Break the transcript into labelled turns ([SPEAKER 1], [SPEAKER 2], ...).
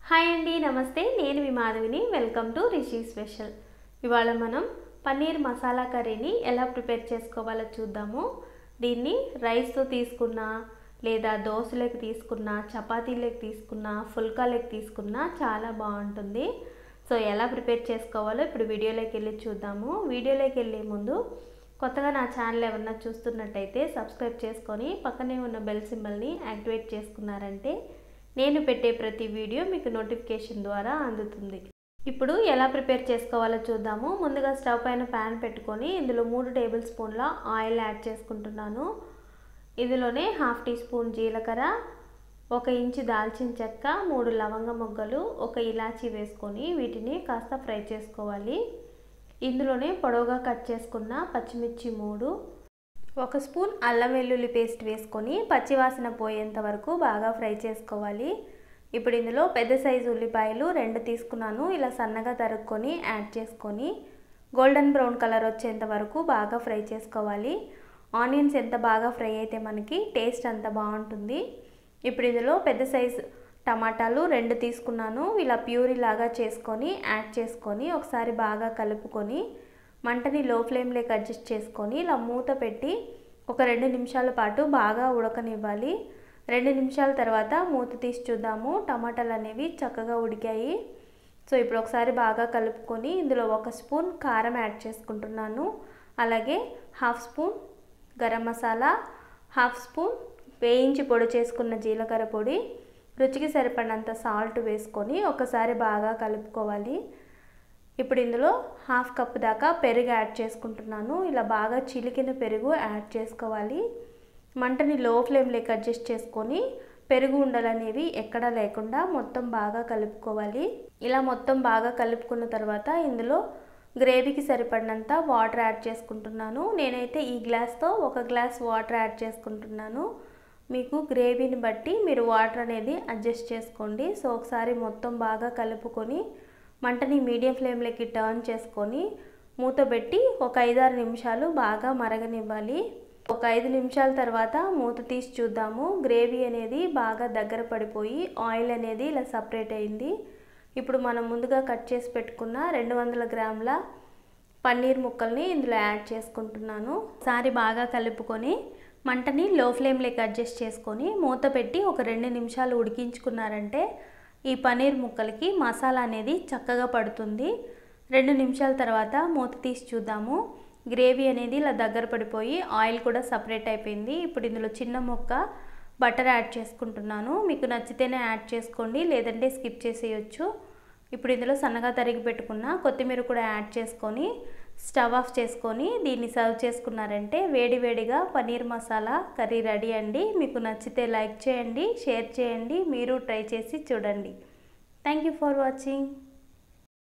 [SPEAKER 1] hi అండి నమస్తే నేను మీ మాధవిని వెల్కమ్ టు రిషి స్పెషల్ ఇవాళ మనం పన్నీర్ మసాలా కర్రీని ఎలా ప్రిపేర్ చేసుకోవాలో చూద్దాము దీన్ని రైస్తో తీసుకున్నా లేదా దోశలోకి తీసుకున్నా చపాతీలోకి తీసుకున్నా ఫుల్కాలోకి తీసుకున్నా చాలా బాగుంటుంది సో ఎలా ప్రిపేర్ చేసుకోవాలో ఇప్పుడు వీడియోలోకి వెళ్ళి చూద్దాము వీడియోలోకి వెళ్ళే ముందు కొత్తగా నా ఛానల్ ఎవరన్నా చూస్తున్నట్టయితే సబ్స్క్రైబ్ చేసుకొని పక్కనే ఉన్న బెల్ సింబల్ని యాక్టివేట్ చేసుకున్నారంటే నేను పెట్టే ప్రతి వీడియో మీకు నోటిఫికేషన్ ద్వారా అందుతుంది ఇప్పుడు ఎలా ప్రిపేర్ చేసుకోవాలో చూద్దాము ముందుగా స్టవ్ పైన ప్యాన్ పెట్టుకొని ఇందులో మూడు టేబుల్ స్పూన్ల ఆయిల్ యాడ్ చేసుకుంటున్నాను ఇందులోనే హాఫ్ టీ స్పూన్ జీలకర్ర ఒక ఇంచు దాల్చిన చెక్క మూడు లవంగ మొగ్గలు ఒక ఇలాచీ వేసుకొని వీటిని కాస్త ఫ్రై చేసుకోవాలి ఇందులోనే పొడవుగా కట్ చేసుకున్న పచ్చిమిర్చి మూడు ఒక స్పూన్ అల్లం వెల్లుల్లి పేస్ట్ వేసుకొని పచ్చివాసన పోయేంత వరకు బాగా ఫ్రై చేసుకోవాలి ఇప్పుడు ఇందులో పెద్ద సైజు ఉల్లిపాయలు రెండు తీసుకున్నాను ఇలా సన్నగా తరుక్కొని యాడ్ చేసుకొని గోల్డెన్ బ్రౌన్ కలర్ వచ్చేంత వరకు బాగా ఫ్రై చేసుకోవాలి ఆనియన్స్ ఎంత బాగా ఫ్రై అయితే మనకి టేస్ట్ అంత బాగుంటుంది ఇప్పుడు ఇందులో పెద్ద సైజు టమాటాలు రెండు తీసుకున్నాను ఇలా ప్యూరీ లాగా చేసుకొని యాడ్ చేసుకొని ఒకసారి బాగా కలుపుకొని మంటని లో ఫ్లేమ్లోకి అడ్జస్ట్ చేసుకొని ఇలా మూత పెట్టి ఒక రెండు నిమిషాల పాటు బాగా ఉడకనివ్వాలి రెండు నిమిషాల తర్వాత మూత తీసి చూద్దాము టమాటాలు అనేవి చక్కగా ఉడికాయి సో ఇప్పుడు ఒకసారి బాగా కలుపుకొని ఇందులో ఒక స్పూన్ కారం యాడ్ చేసుకుంటున్నాను అలాగే half spoon garam masala half spoon వేయించి పొడి చేసుకున్న జీలకర్ర పొడి రుచికి సరిపడినంత సాల్ట్ వేసుకొని ఒకసారి బాగా కలుపుకోవాలి ఇప్పుడు ఇందులో హాఫ్ కప్ దాకా పెరుగు యాడ్ చేసుకుంటున్నాను ఇలా బాగా చిలికిన పెరుగు యాడ్ చేసుకోవాలి మంటని లో ఫ్లేమ్లోకి అడ్జస్ట్ చేసుకొని పెరుగు ఉండలనేవి ఎక్కడా లేకుండా మొత్తం బాగా కలుపుకోవాలి ఇలా మొత్తం బాగా కలుపుకున్న తర్వాత ఇందులో గ్రేవీకి సరిపడినంత వాటర్ యాడ్ చేసుకుంటున్నాను నేనైతే ఈ గ్లాస్తో ఒక గ్లాస్ వాటర్ యాడ్ చేసుకుంటున్నాను మీకు గ్రేవీని బట్టి మీరు వాటర్ అనేది అడ్జస్ట్ చేసుకోండి సో ఒకసారి మొత్తం బాగా కలుపుకొని మంటని మీడియం ఫ్లేమ్లోకి టర్న్ చేసుకొని మూత పెట్టి ఒక ఐదారు నిమిషాలు బాగా మరగనివ్వాలి ఒక ఐదు నిమిషాల తర్వాత మూత తీసి చూద్దాము గ్రేవీ అనేది బాగా దగ్గర పడిపోయి ఆయిల్ అనేది ఇలా సపరేట్ అయింది ఇప్పుడు మనం ముందుగా కట్ చేసి పెట్టుకున్న రెండు వందల గ్రాముల పన్నీర్ ముక్కల్ని ఇందులో యాడ్ చేసుకుంటున్నాను సారి బాగా కలుపుకొని మంటని లో ఫ్లేమ్లోకి అడ్జస్ట్ చేసుకొని మూత పెట్టి ఒక రెండు నిమిషాలు ఉడికించుకున్నారంటే ఈ పన్నీర్ ముక్కలకి మసాలా అనేది చక్కగా పడుతుంది రెండు నిమిషాల తర్వాత మూత తీసి చూద్దాము గ్రేవీ అనేది ఇలా దగ్గర పడిపోయి ఆయిల్ కూడా సపరేట్ అయిపోయింది ఇప్పుడు ఇందులో చిన్న ముక్క బటర్ యాడ్ చేసుకుంటున్నాను మీకు నచ్చితేనే యాడ్ చేసుకోండి లేదంటే స్కిప్ చేసేయచ్చు ఇప్పుడు ఇందులో సన్నగా తరిగి పెట్టుకున్న కొత్తిమీర కూడా యాడ్ చేసుకొని స్టవ్ ఆఫ్ చేసుకొని దీన్ని సర్వ్ చేసుకున్నారంటే వేడివేడిగా పన్నీర్ మసాలా కర్రీ రెడీ అండి మీకు నచ్చితే లైక్ చేయండి షేర్ చేయండి మీరు ట్రై చేసి చూడండి థ్యాంక్ యూ ఫర్ వాచింగ్